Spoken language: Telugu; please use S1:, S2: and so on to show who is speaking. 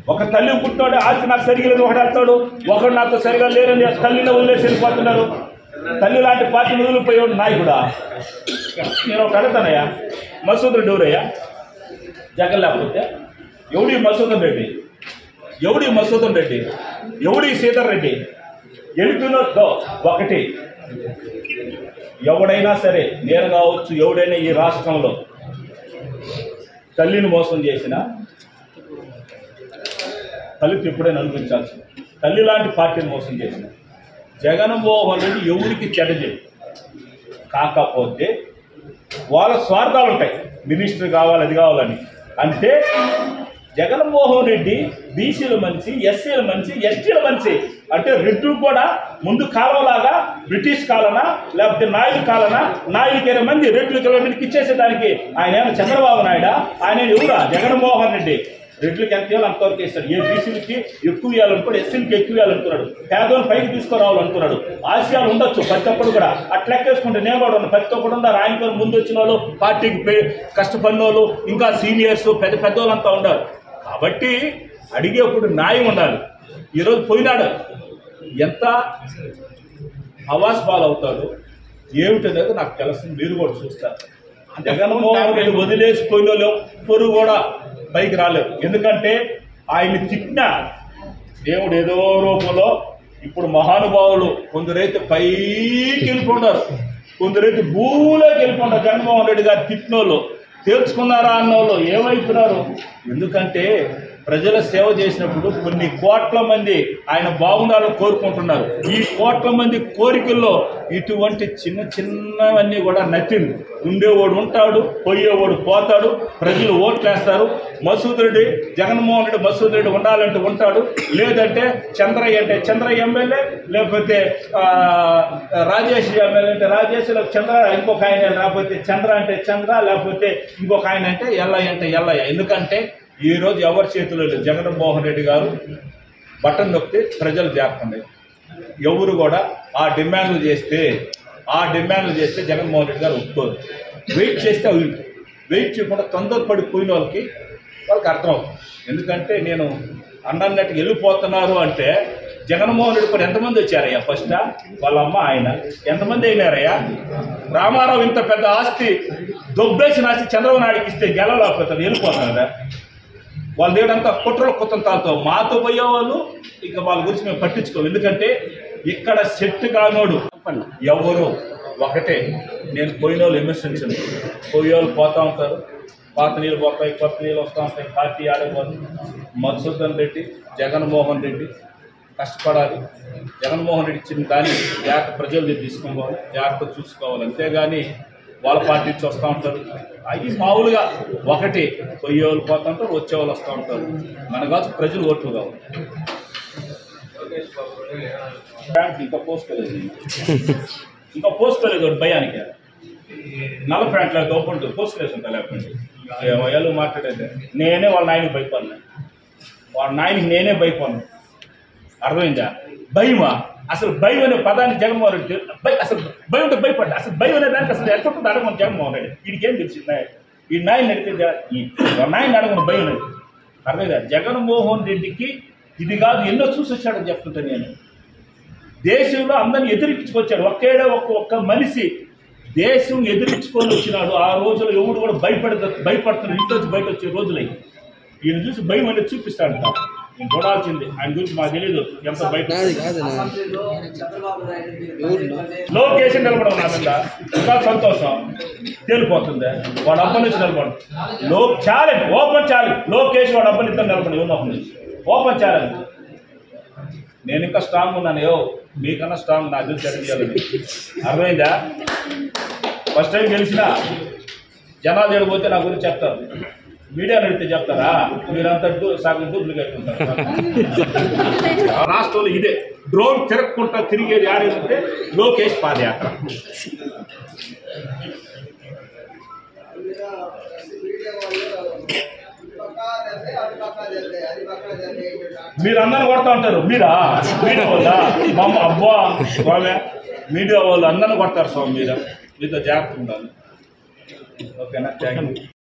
S1: ఒక తల్లి పుట్టినోడే ఆస్తి నాకు సరిగా లేదు ఒకటి వెళ్తాడు ఒకడు నాతో సరిగా లేరని తల్లిని వదిలేసి వెళ్ళిపోతున్నారు తల్లి లాంటి పార్టీ వదిలిపోయాడు నాయకుడా నేను ఒక అడుగుతానయ్యా మసూద్ రెడ్డి ఎవరయ్యా జగన్ లేకపోతే ఎవడి మసూదన్ రెడ్డి ఎవడి మసూదన్ రెడ్డి ఎవడి సీతర్ రెడ్డి ఎలుగునో ఒకటి ఎవడైనా సరే నేను కావచ్చు ఎవడైనా ఈ రాష్ట్రంలో తల్లిని మోసం చేసిన తల్లికి ఎప్పుడైనా అనిపించాల్సి తల్లి లాంటి పార్టీని మోసం చేసిన జగన్మోహన్ రెడ్డి ఎవరికి చెడ్డ చేయడు కాకపోతే వాళ్ళ స్వార్థాలు ఉంటాయి మినిస్టర్ కావాలి అది కావాలని అంటే జగన్మోహన్ రెడ్డి బీసీల మనిషి ఎస్సీల మనిషి ఎస్టీల మనిషి అంటే రెడ్లు కూడా ముందు కాలంలాగా బ్రిటిష్ కాలనా లేకపోతే నాయుడు కాలనా నాయుడికి ఇరవై మంది రెడ్లకి ఇరవై మందికి ఇచ్చేసేదానికి ఆయన ఏమైనా చంద్రబాబు నాయుడా ఆయన ఎవరా జగన్మోహన్ రెడ్డి రెడ్లకి ఎంత ఇవ్వాలి అంతవరకు ఇస్తాడు ఏ బీసీలకి ఎక్కువ ఇవ్వాలనుకోడు ఎస్సీలకి ఎక్కువ ఇవ్వాలనుకున్నాడు పేదోని పైకి తీసుకురావాలనుకున్నాడు ఆశయాలు ఉండొచ్చు ప్రతి ఒక్కడు కూడా అట్లా లెక్కేసుకుంటే నేను కూడా ఉన్నాను ప్రతి ఒక్కడు ఉన్నారు ఆయన పేరు ముందు వచ్చిన వాళ్ళు పార్టీకి పే- కష్టపడిన వాళ్ళు ఇంకా సీనియర్స్ పెద్ద పెద్ద వాళ్ళంతా ఉన్నారు కాబట్టి అడిగేప్పుడు న్యాయం ఉండాలి ఈరోజు పోయినాడు ఎంత హవాస్ బాల్ అవుతాడు ఏమిటనేది నాకు తెలుస్తుంది మీరు కూడా చూస్తారు జగన్మోహన్ రెడ్డి వదిలేసిపోయిన వాళ్ళు ఎవ్వరు కూడా పైకి రాలేరు ఎందుకంటే ఆయన తిట్టిన దేవుడు ఏదో రూపంలో ఇప్పుడు మహానుభావులు కొందరైతే పైకి వెళ్ళిపోండారు కొందరైతే భూలోకి వెళ్ళిపోండారు జగన్మోహన్ రెడ్డి గారు తిట్టినోళ్ళు తేల్చుకున్నారా అన్నోళ్ళు ఏమైపోయినారు ఎందుకంటే ప్రజల సేవ చేసినప్పుడు కొన్ని కోట్ల మంది ఆయన బాగుండాలని కోరుకుంటున్నారు ఈ కోట్ల మంది కోరికల్లో ఇటువంటి చిన్న చిన్నవన్నీ కూడా నథింగ్ ఉండేవాడు ఉంటాడు పోయేవాడు పోతాడు ప్రజలు ఓట్లేస్తారు మసూద్ రెడ్డి జగన్మోహన్ రెడ్డి మసూద్ రెడ్డి ఉండాలంటే ఉంటాడు లేదంటే చంద్రయ్య అంటే చంద్రయ్య ఎమ్మెల్యే లేకపోతే ఆ, రాజేష్ ఎమ్మెల్యే అంటే రాజేష్ లేకపోతే చంద్ర ఇంకొక ఆయన లేకపోతే చంద్ర అంటే చంద్ర లేకపోతే ఇంకొక ఆయన అంటే ఎల్లయ్య అంటే ఎల్లయ్య ఎందుకంటే ఈ రోజు ఎవరి చేతిలో లేదు జగన్మోహన్ రెడ్డి గారు బటన్ నొక్కితే ప్రజలు చేస్తుంది ఎవరు కూడా ఆ డిమాండ్లు చేస్తే ఆ డిమాండ్లు చేస్తే జగన్మోహన్ రెడ్డి గారు ఒప్పుకోరు వెయిట్ చేస్తే అవి వెయిట్ చేయకుండా తొందరపడిపోయిన వాళ్ళకి వాళ్ళకి అర్థం అవుతుంది ఎందుకంటే నేను అన్నట్టు వెళ్ళిపోతున్నారు అంటే జగన్మోహన్ రెడ్డి కూడా ఎంతమంది వచ్చారయ్యా ఫస్ట్ వాళ్ళ అమ్మ ఆయన ఎంతమంది అయినారయ్యా రామారావు ఇంత పెద్ద ఆస్తి దొబ్బేసిన ఆస్తి చంద్రబాబు నాయుడికి ఇస్తే గెలవలేకపోతారు వెళ్ళిపోతారు వాళ్ళ దేవుడంతా కుట్రల కుతంతాలతో మాతో పోయేవాళ్ళు ఇక వాళ్ళ గురించి మేము పట్టించుకోం ఎందుకంటే ఇక్కడ సెట్ కానోడు ఎవరు ఒకటే నేను పోయిన వాళ్ళు విమర్శించను పోయే వాళ్ళు పోతా ఉంటారు పాత నీళ్ళు పోతాయి కొత్త నీళ్ళు వస్తూ ఉంటాయి పార్టీ ఆడేవాళ్ళు మధుసూదన్ రెడ్డి జగన్మోహన్ రెడ్డి కష్టపడాలి జగన్మోహన్ రెడ్డి ఇచ్చిన దాన్ని జాగ్రత్త ప్రజలు తీసుకోవాలి జాగ్రత్త చూసుకోవాలి అంతేగాని వాళ్ళ పార్టీ నుంచి వస్తూ ఉంటారు అవి మామూలుగా ఒకటి పోయే వాళ్ళు పోతూ ఉంటారు వచ్చే వాళ్ళు వస్తూ ఉంటారు మన కాదు ప్రజలు ఓట్లు కావాలి బ్యాంక్ ఇంకా పోసుకోలేదు ఇంకా పోసుకోలేదు వాడు భయానికి నల్ల ప్యాంట్ లేక ఓపెన్ పోసుకోలేదు ఉంటా లేకపోతే ఏళ్ళు మాట్లాడేది నేనే వాళ్ళ నాయనకి భయపడినా వాళ్ళ నాయనకి నేనే భయపడినా అర్థమైందా భయమా అసలు భయం అనే పదాన్ని జగన్మోహన్ రెడ్డి భయ అసలు భయం ఉంటే భయపడ్డా అసలు భయం అనే దానికి అసలు ఎంత ఉంటుంది అడగమని జగన్మోహన్ రెడ్డి వీడికి ఏం తెలిసిందా ఈ నాయన అడిగితే జ- ఈ నాయన అడగమని భయం అనేది అర్థమైందా జగన్మోహన్ రెడ్డికి ఇది కాదు ఎన్నో చూసి వచ్చాడని చెప్తుంటా నేను దేశంలో అందరిని ఎదిరించుకొచ్చాడు ఒకేడే ఒక్క ఒక్క మనిషి దేశం ఎదిరించుకొని వచ్చినాడు ఆ రోజులో ఎవడు కూడా భయపడ భయపడుతున్నాడు ఇంట్లో నుంచి బయట వచ్చే రోజులై ఈయన చూసి భయం అనేది చూపిస్తాడు నేను చూడాల్సింది ఆయన గురించి మాకు తెలియదు ఎంత బయట
S2: నాది కాదునా ఎవరు
S1: లోకేష్ నిలబడం నా మీద ఇంకా సంతోషం తేలిపోతుంది వాడు అబ్బ నుంచి నిలబడు లో ఛాలెంజ్ ఓపెన్ ఛాలెంజ్ లోకేష్ వాడు అబ్బని ఇద్దరు నిలబడి ఉన్న అప్పటి నుంచి ఓపెన్ ఛాలెంజ్ నేను ఇంకా స్ట్రాంగ్ ఉన్నాను యో మీకన్నా స్ట్రాంగ్ నా అభివృద్ధి జరిగించాలని అర్థమైందా ఫస్ట్ టైం గెలిచిన జనాలు జడిపోతే నా గురించి చెప్తారు మీడియా నడితే చెప్తారా మీరంతా డూ- సగం డూప్లికేట్ ఉంటారు రాష్ట్రంలో ఇదే డ్రోన్ తిరగకుండా తిరిగేది ఆడేదంటే లోకేష్ పాదయాత్ర మీరు అందరిని కొడతా ఉంటారు మీరా మీడియా వాళ్ళ మా అమ్మ అబ్బా స్వామి మీడియా వాళ్ళు అందరిని కొడతారు స్వామి మీద మీతో జాగ్రత్త ఉండాలి ఓకేనా థ్యాంక్ యూ